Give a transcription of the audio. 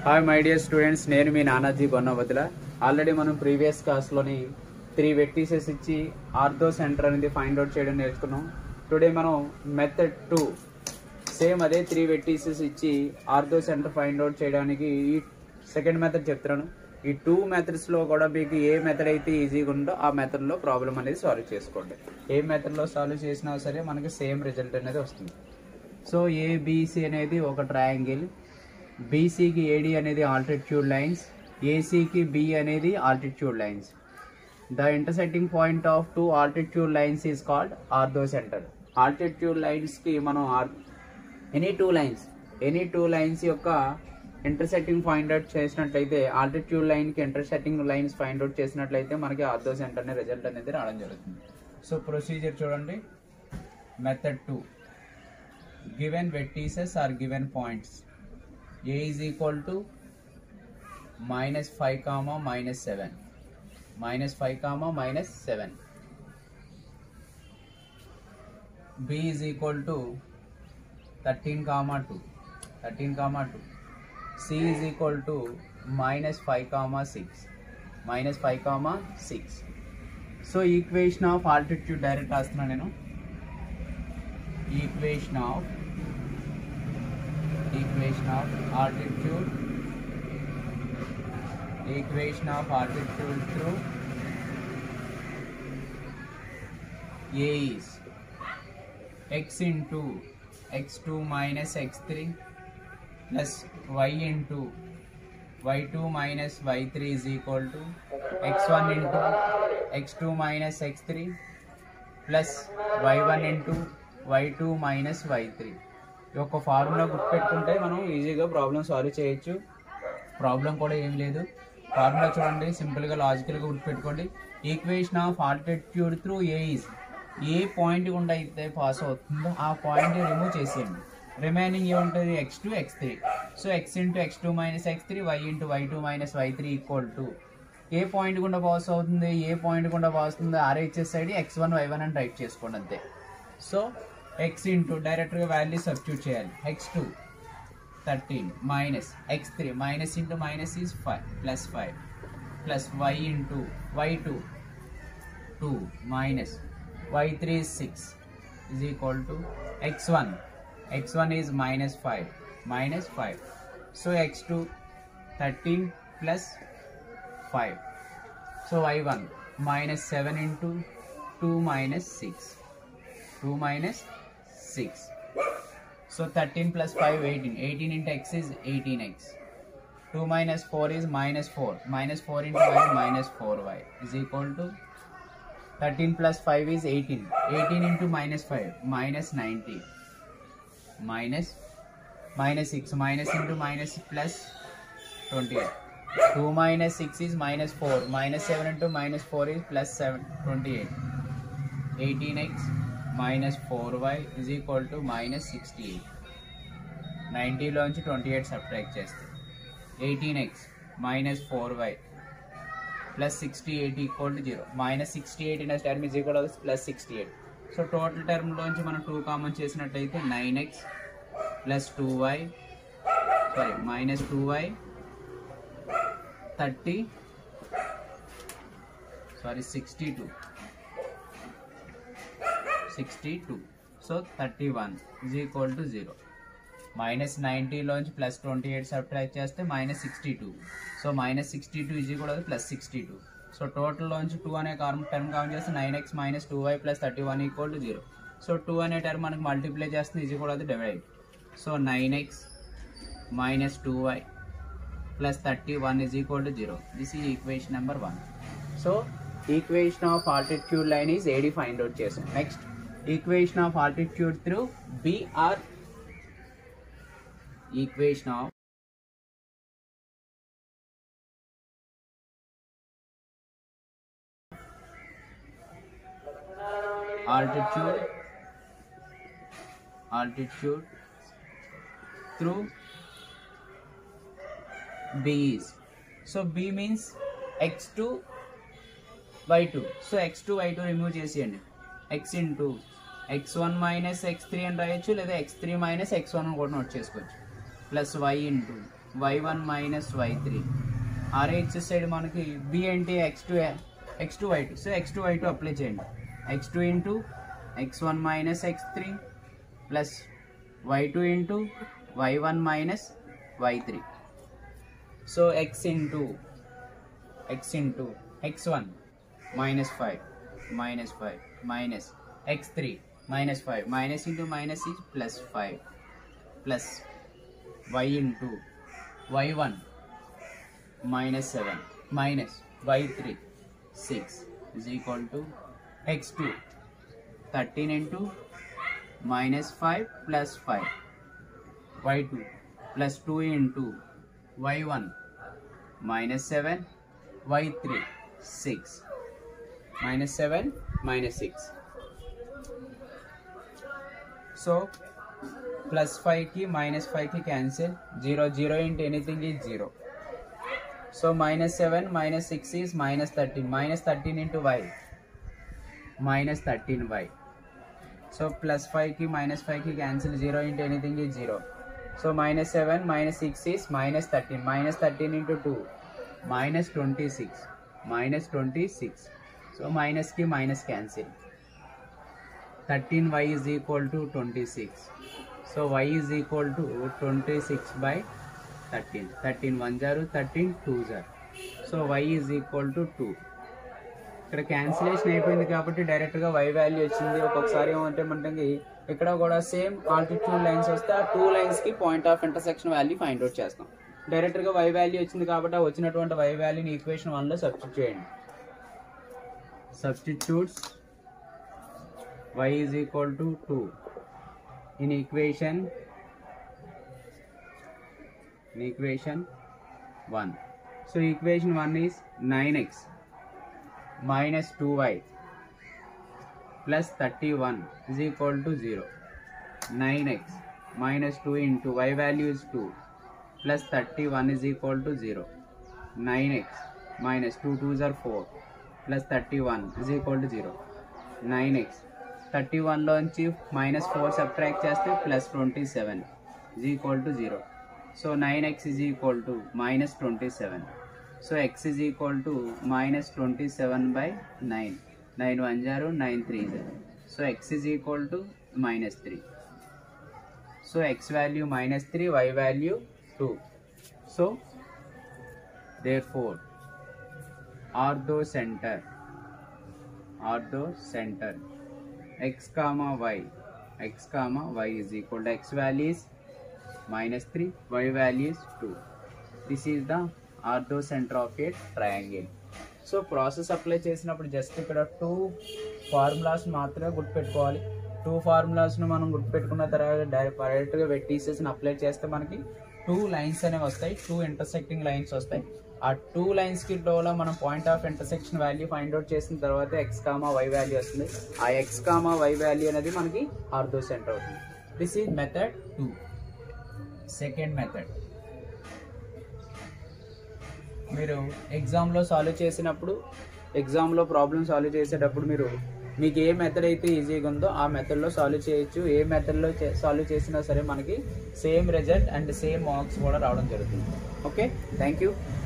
Hi my dear students నేను మీ Nanaji Bonnavatula already మనం ప్రీవియస్ క్లాస్లోని త్రీ వెక్టీసెస్ ఇచ్చి ఆర్థో సెంటర్ అనేది ఫైండ్ అవుట్ చేయడం నేర్చుకున్నాం టుడే మనం మెథడ్ టూ సేమ్ అదే త్రీ వెక్టీసెస్ ఇచ్చి ఆర్థో సెంటర్ ఫైండ్ అవుట్ చేయడానికి ఈ సెకండ్ మెథడ్ చెప్తున్నాను ఈ టూ మెథడ్స్లో కూడా మీకు ఏ మెథడ్ అయితే ఈజీగా ఉందో ఆ మెథడ్లో ప్రాబ్లం అనేది సాల్వ్ చేసుకోండి ఏ మెథడ్లో సాల్వ్ చేసినా సరే మనకి సేమ్ రిజల్ట్ అనేది వస్తుంది సో ఏబిసి అనేది ఒక ట్రయాంగిల్ బీసీకి ఏడి అనేది ఆల్టిట్యూడ్ లైన్స్ ఏసీకి బి అనేది altitude lines the intersecting point of two altitude lines is called orthocentre altitude లైన్స్కి మనం any two lines any two lines యొక్క ఇంటర్సెక్టింగ్ ఫైండ్ అవుట్ చేసినట్లయితే ఆల్టిట్యూడ్ లైన్కి ఇంటర్సెక్టింగ్ లైన్స్ ఫైండ్ అవుట్ చేసినట్లయితే మనకి orthocentre అనే result అనేది రావడం జరుగుతుంది సో ప్రొసీజర్ చూడండి method two given vertices or given points a is equal to minus 5 comma minus 7 minus 5 comma minus 7 b is equal to 13 comma 2 13 comma 2 c is equal to minus 5 comma 6 minus 5 comma 6 so equation of altitude direct రాస్తున్నాను నేను equation of equation of altitude equation of altitude through a is x into x2 minus x3 plus y into y2 minus y3 is equal to x1 into x2 minus x3 plus y1 into y2 minus y3 ఈ యొక్క formula గుర్తుపెట్టుకుంటే మనం ఈజీగా problem solve చేయొచ్చు problem కూడా ఏం లేదు formula చూడండి సింపుల్గా లాజికల్గా గుర్తుపెట్టుకోండి equation of altitude through A is A point గుండా అయితే పాస్ అవుతుందో ఆ పాయింట్ రిమూవ్ చేసేయండి రిమైనింగ్ ఏముంటుంది x two x three so x into x two minus x three y into y two minus y three equal to A point గుండా pass అవుతుంది A point గుండా pass అవుతుంది RHS side x one y one అని type చేసుకోండి అంతే so x into డైరెక్ట్గా value substitute చేయాలి X two thirteen minus x three minus into minus is five plus five plus y into y two two minus y three is 6 is equal to x1. x1 is minus 5. Minus 5. So x2 13 plus 5. So y1 minus 7 into 2 minus 6. 2 minus 6. So 13 plus 5 18. 18 into x is 18x. 2 minus 4 is minus 4. Minus 4 into y minus 4y is equal to 13 plus 5 is 18. 18 into minus 5 minus 90. Minus minus 6. Minus into minus plus 28. 2 minus 6 is minus 4. Minus 7 into minus 4 is plus 7. 28. 18x minus 4y is equal to minus 68. 90 లోంచి 28 subtract చేస్తే 18x minus 4y plus 68 equal to 0 minus 68 in a term is equal to plus 68 so total term లోంచి మనం two common చేసినట్టయితే nine x plus two y sorry minus two y thirty sorry sixty two sixty two so thirty one is equal to zero minus నైంటీలోంచి plus twenty eight subtract చేస్తే minus sixty two so minus sixty two easy కూడా plus sixty two so టోటల్లోంచి two అనే term term count చేస్తే nine x minus two y plus thirty one equal to zero so two అనే term మనకి multiply చేస్తుంది easy కూడా divide so nine x minus two y plus thirty one is equal to zero this ఈ equation number one so equation of altitude line is AD find out చేసాం next equation of altitude through BR equation of altitude altitude through b is so b means x2 y2 so x2 y2 remove చేసేయండి x into x one minus x three అని రాయొచ్చు లేదా x three minus x one కూడా note చేసుకోవచ్చు plus y into y one minus y three RHS side మనకి B అంటే x two x two y two so x two y two apply చేయండి x two into x one minus x three plus y two into y one minus y three so x into X into x one minus five minus five minus x three minus five minus into minus is plus five plus y into y one minus seven minus y three six is equal to x two thirteen into minus five plus five y two plus two into y one minus seven y three six minus seven minus six so plus ఫైవ్కి minus ఫైవ్కి cancel zero zero into anything is zero so minus seven minus six is minus thirteen minus thirteen into y minus thirteen y so plus ఫైవ్కి minus ఫైవ్కి cancel zero into anything is zero so minus seven minus six is minus thirteen minus thirteen into two minus twenty six minus twenty six so మైనస్కి minus cancel thirteen y is equal to twenty six so y is equal to twenty six by thirteen thirteen one జారు thirteen two జార్ so y is equal to two ఇక్కడ cancellation అయిపోయింది కాబట్టి డైరెక్ట్గా y value వచ్చింది ఒక్కొక్కసారి ఏమంటే మనకి ఇక్కడ కూడా సేమ్ ఆల్టిట్యూడ్ లైన్స్ వస్తే ఆ టూ లైన్స్కి point of intersection value find out చేస్తాం డైరెక్ట్గా వై వాల్యూ వచ్చింది కాబట్టి ఆ వచ్చినటువంటి వై వాల్యూని ఈక్వేషన్ వన్లో సబ్స్టిట్యూట్ చేయండి substitutes y is equal to 2 in equation in equation 1 so equation 1 is 9x minus 2y plus 31 is equal to 0 9x minus 2 into y value is 2 plus 31 is equal to 0 9x minus 2 2s are 4 plus 31 is equal to 0 9x thirty వన్లోంచి minus four subtract చేస్తే plus twenty seven is equal to zero so nine x is equal to minus twenty seven so x is equal to minus twenty seven by nine nine one జారు nine three జారు so x is equal to minus three so x value minus three y value two so therefore orthocentre orthocentre x comma y x comma y is equal to x value is minus 3 y value is 2 this is the ortho center of a triangle so process apply చేసినప్పుడు just ఇక్కడ two formulas మాత్రమే గుర్తుపెట్టుకోవాలి two ఫార్ములాస్ను మనం గుర్తుపెట్టుకున్న తర్వాత direct డైరెక్ట్గా పెట్టేసేసి apply చేస్తే మనకి టూ లైన్స్ అనేవి వస్తాయి టూ ఇంటర్సెక్టింగ్ లైన్స్ వస్తాయి ఆ టూ లైన్స్కి డోలో మనం point of intersection value find out చేసిన తర్వాత ఎక్స్ కామా వై వాల్యూ వస్తుంది ఆ ఎక్స్ కామా వై వాల్యూ అనేది మనకి ఆర్థో సెంటర్ అవుతుంది this is method two second method మీరు ఎగ్జామ్లో సాల్వ్ చేసినప్పుడు ఎగ్జామ్లో ప్రాబ్లమ్ సాల్వ్ చేసేటప్పుడు మీరు మీకు ఏ మెథడ్ అయితే ఈజీగా ఉందో ఆ మెథడ్లో సాల్వ్ చేయొచ్చు ఏ మెథడ్లో సాల్వ్ చేసినా సరే మనకి same result and same marks కూడా రావడం జరుగుతుంది ఓకే థ్యాంక్ యూ